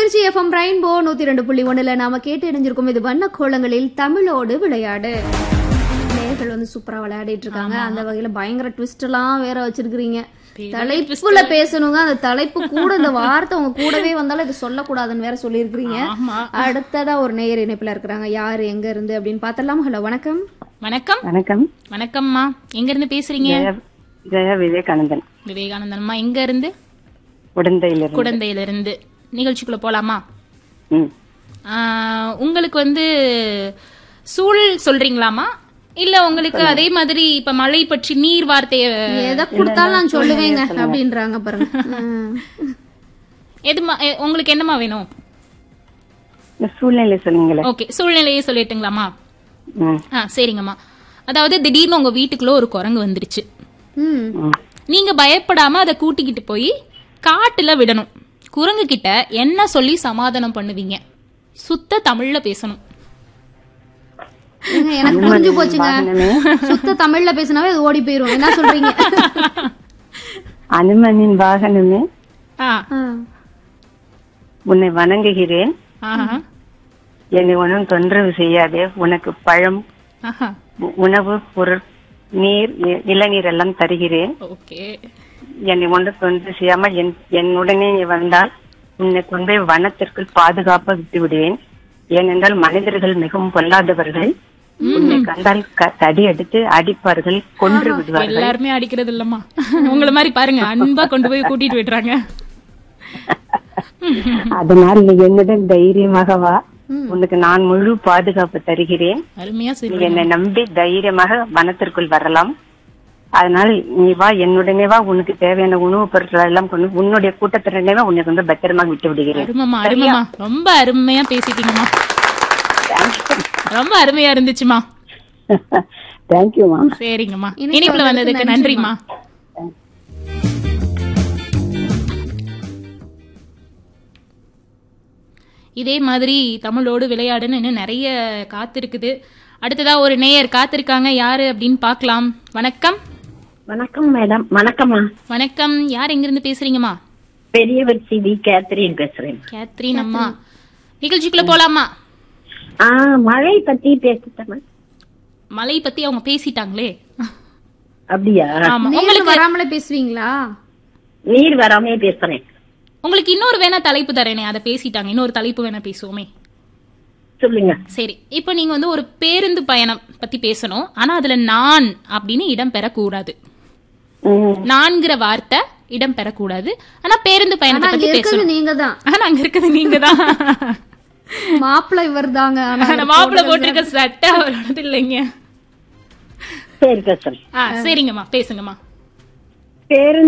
Trichy FM rainbow நூத்தி ரெண்டு புள்ளி ஒண்ணுல நாம கேட்டு இணைஞ்சிருக்கோம் இது வண்ண கோலங்களில் தமிழோடு விளையாடு நேர்கள் வந்து சூப்பரா விளையாடிட்டு இருக்காங்க அந்த வகையில பயங்கர ட்விஸ்ட் எல்லாம் வேற வச்சிருக்கீங்க தலைப்புல பேசணுங்க அந்த தலைப்பு கூட இந்த வார்த்தை உங்க கூடவே வந்தாலும் இது சொல்லக்கூடாதுன்னு வேற சொல்லியிருக்கிறீங்க ஆமா அடுத்ததா ஒரு நேயர் இணைப்புல இருக்கிறாங்க யாரு எங்க இருந்து அப்படின்னு பார்த்தலாம் ஹலோ வணக்கம் வணக்கம் வணக்கம் வணக்கம்மா எங்க இருந்து பேசுறீங்க ஜெயா ஜெயா விவேகானந்தன் விவேகானந்தன்மா எங்க இருந்து உடந்தையிலிருந்து குடந்தையில இருந்து நிகழ்ச்சிக்குள்ள போலாமா ம் ஆஹ், உங்களுக்கு வந்து சூழல் சொல்றீங்களாமா இல்ல உங்களுக்கு அதே மாதிரி இப்ப மழை பற்றி நீர் வார்த்தைய எதை கொடுத்தாலும் நான் சொல்லுவேங்க அப்படின்றாங்க பாருங்க ம். எதுமா எ- உங்களுக்கு என்னமா வேணும் இந்த சூழ்நிலை சொல்லுங்களேன் ஓகே சூழ்நிலையே சொல்லிட்டுங்களாமா ம் ஆ சரிங்கம்மா அதாவது திடீர்னு உங்க வீட்டுக்குள்ள ஒரு குரங்கு வந்துருச்சு ம் ம் நீங்க பயப்படாம அதை கூட்டிக்கிட்டு போய் காட்டுல விடணும் குரங்கு கிட்ட என்ன சொல்லி சமாதானம் பண்ணுவீங்க சுத்த தமிழ்ல பேசணும் ஏங்க, எனக்கு புரிஞ்சு போச்சுங்க வாகனமே சுத்த தமிழ்ல பேசினாவே அது ஓடி போயிரும் என்ன சொல்றீங்க அனுமனின் வாகனமே ஆ, ஆ. உன்னை வணங்குகிறேன் ஆஹா, என்னை ஒன்றும் தொந்தரவு செய்யாதே உனக்கு பழம் ஆஹா. உ- உணவு பொருள் நீர் இ- இளநீர் எல்லாம் தருகிறேன் ஓகே என்னை ஒன்றும் தொந்தரவு செய்யாமல் என் என்னுடனே நீ வந்தால் உன்னை கொண்டு போய் வனத்திற்குள் பாதுகாப்பாக விட்டு விடுவேன் ஏனென்றால் மனிதர்கள் மிகவும் பொல்லாதவர்கள் உன்னை கண்டால் க- தடி எடுத்து அடிப்பார்கள் கொன்று விடுவார்கள் எல்லாருமே அடிக்கிறது இல்லம்மா உங்களை மாதிரி பாருங்க அன்பா கொண்டு போய் கூட்டிட்டு விடுறாங்க அதனால் நீ என்னுடன் தைரியமாக வா உனக்கு நான் முழு பாதுகாப்பு தருகிறேன் அருமையா நீ சொல்றீங்க என்னை நம்பி தைரியமாக வனத்திற்குள் வரலாம் அதனால் நீ வா என்னுடனே வா உனக்கு தேவையான உணவுப் பொருட்கள் எல்லாம் கொண்டு உன்னுடைய கூட்டத்தினரே வா உன்னை வந்து பத்திரமாக விட்டு விடுகிறேன் அருமம்மா அருமம்மா ரொம்ப அருமையா பேசிட்டீங்கம்மா ரொம்ப அருமையா இருந்துச்சுமா தேங்க்யூமா சரிங்கம்மா இணைப்புல இனிப்புல வந்ததுக்கு வந்ததுக்கு நன்றிம்மா இதே மாதிரி தமிழோடு விளையாடுன்னு இன்னும் நிறைய காத்திருக்குது அடுத்ததா ஒரு நேயர் காத்திருக்காங்க யாரு அப்படின்னு பார்க்கலாம் வணக்கம் வணக்கம் மேடம் வணக்கம்மா வணக்கம் யார் எங்கிருந்து பேசுறீங்கம்மா பெரியவர் சிவி கேத்ரின் பேசுறேன் கேத்ரின் அம்மா நிகழ்ச்சிக்குள்ள போலாமா ஆ மழை பத்தி பேசிட்டேன் மலை பத்தி அவங்க பேசிட்டாங்களே அப்படியா ஆமா நீங்க உங்களுக்கு வராமலே பேசுவீங்களா நீர் வராமே பேசுறேன் உங்களுக்கு இன்னொரு வேணா தலைப்பு தரேனே அதை பேசிட்டாங்க இன்னொரு தலைப்பு வேணா பேசுவோமே சொல்லுங்க சரி இப்போ நீங்க வந்து ஒரு பேருந்து பயணம் பத்தி பேசணும் ஆனா அதுல நான் அப்படின்னு இடம் பெறக்கூடாது ம், நான்கிற வார்த்தை இடம் பெறக்கூடாது ஆனா பேருந்து பயணத்தை ஆனா பத்தி இங்க இருக்கிறது பேசணும் நீங்க தான் ஆனா அங்க இருக்கிறது நீங்க தான் மாப்பிள்ளை இவர் தாங்க ஆனா மாப்பிள்ள போட்டிருக்க சட்டை அவரோடது இல்லைங்க சரி பேசுறேன் ஆ சரிங்கம்மா பேசுங்கம்மா பேருந்து